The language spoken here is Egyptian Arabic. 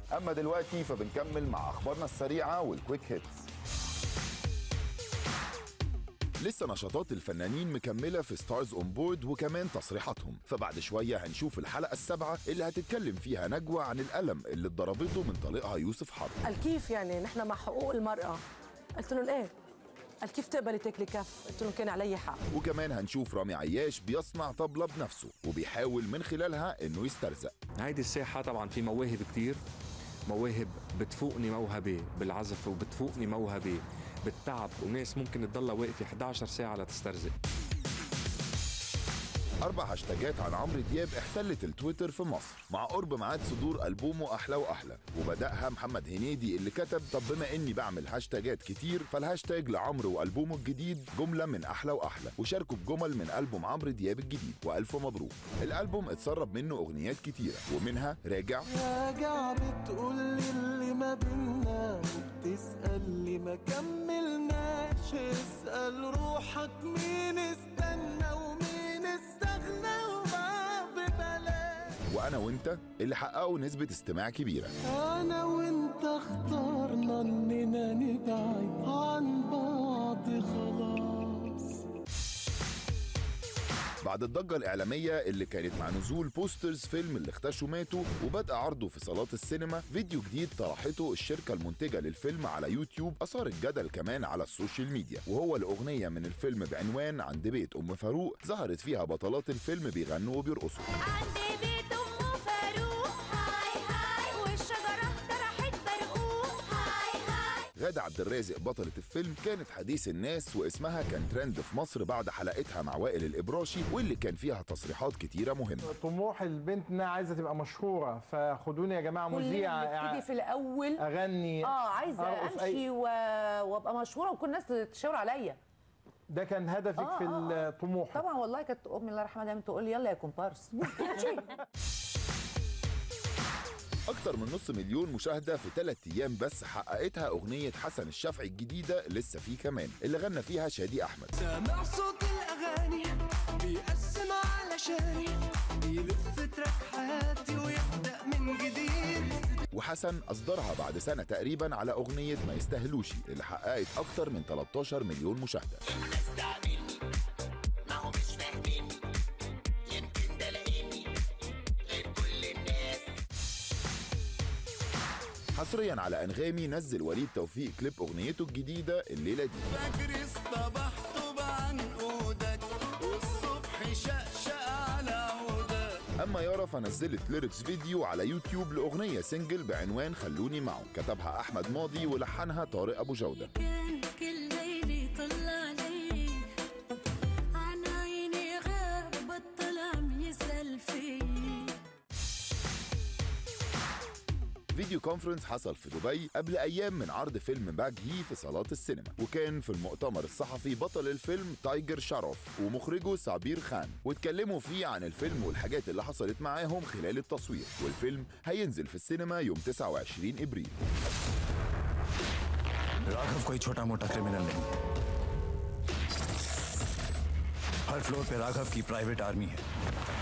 اما دلوقتي فبنكمل مع اخبارنا السريعه والكويك هيتس لسه نشاطات الفنانين مكملة في ستارز اون بورد وكمان تصريحاتهم فبعد شوية هنشوف الحلقة السابعة اللي هتتكلم فيها نجوى عن الألم اللي اتضربته من طليقها يوسف حرب قال كيف يعني نحن مع حقوق المرأة قلت لهم ايه قال كيف تقبلي تاكلي كف قلت لهم كان علي حق وكمان هنشوف رامي عياش بيصنع طبلة بنفسه وبيحاول من خلالها انه يسترزق هيدي الساحة طبعا في مواهب كتير مواهب بتفوقني موهبة بالعزف وبتفوقني موهبة بالتعب وناس ممكن تضلها واقفة 11 ساعة لتسترزق أربع هاشتاجات عن عمرو دياب احتلت التويتر في مصر مع قرب ميعاد صدور ألبومه أحلى وأحلى وبدأها محمد هنيدي اللي كتب طب بما إني بعمل هاشتاجات كتير فالهاشتاج لعمرو وألبومه الجديد جملة من أحلى وأحلى وشاركوا بجمل من ألبوم عمرو دياب الجديد وألف مبروك الألبوم اتسرب منه أغنيات كتيرة ومنها راجع راجع بتقول لي اللي ما بينا وبتسأل لي ما كملناش اسأل روحك مين استنى ومين استغنى وما ببلاش وأنا وأنت اللي حققوا نسبة استماع كبيرة انا وانت اخترنا اننا نبعد عن بعض خلاص بعد الضجة الإعلامية اللي كانت مع نزول بوسترز فيلم اللي اختشوا ماتوا وبدأ عرضه في صالات السينما فيديو جديد طرحته الشركة المنتجة للفيلم على يوتيوب أثار الجدل كمان على السوشيال ميديا وهو الأغنية من الفيلم بعنوان عند بيت أم فاروق ظهرت فيها بطلات الفيلم بيغنوا وبيرقصوا عند بيت ام فاروق هاي هاي والشجره طرحت برقوق هاي هاي غادة عبد الرازق بطلة الفيلم كانت حديث الناس واسمها كان ترند في مصر بعد حلقتها مع وائل الإبراشي واللي كان فيها تصريحات كتيرة مهمة طموح البنت انها عايزه تبقى مشهوره فخدوني يا جماعه كلنا مذيعه بنبتدي في الاول اغني اه عايزه أرقص أي- امشي و... وابقى مشهوره وكل الناس تشاور عليا ده كان هدفك آه، في آه، آه. الطموح طبعا والله كانت امي الله يرحمها دايما تقول لي يلا يا كومبارس أكتر من نص مليون مشاهدة في ثلاث أيام بس حققتها أغنية حسن الشافعي الجديدة لسه في كمان اللي غنى فيها شادي أحمد سامع صوت الاغاني بيقسم علشاني بيلف تراك حياتي ويبدا من جديد وحسن أصدرها بعد سنة تقريبا على أغنية ما يستاهلوشي اللي حققت أكتر من 13 مليون مشاهدة استعملني ما هو مش فاهميني يمكن ده لاقيني غير كل الناس حصريا على أنغامي نزل وليد توفيق كليب أغنيته الجديدة الليلة دي فجر اصطبحت بعنقودك والصبح شقشق على عودك أما يارا فنزلت ليركس فيديو على يوتيوب لأغنية سنجل بعنوان خلوني معه كتبها أحمد ماضي ولحنها طارق أبو جودة كان كل ليلة طلع علي عن عيني غاب بطل عم يسأل فيي فيديو كونفرنس حصل في دبي قبل أيام من عرض فيلم باج هي في صالات السينما وكان في المؤتمر الصحفي بطل الفيلم تايجر شرف ومخرجه صابير خان واتكلموا فيه عن الفيلم والحاجات اللي حصلت معاهم خلال التصوير والفيلم هينزل في السينما يوم 29 إبريل राघव कोई छोटा मोटा क्रिमिनल नहीं है हर फ्लोर पे राघव की प्राइवेट आर्मी है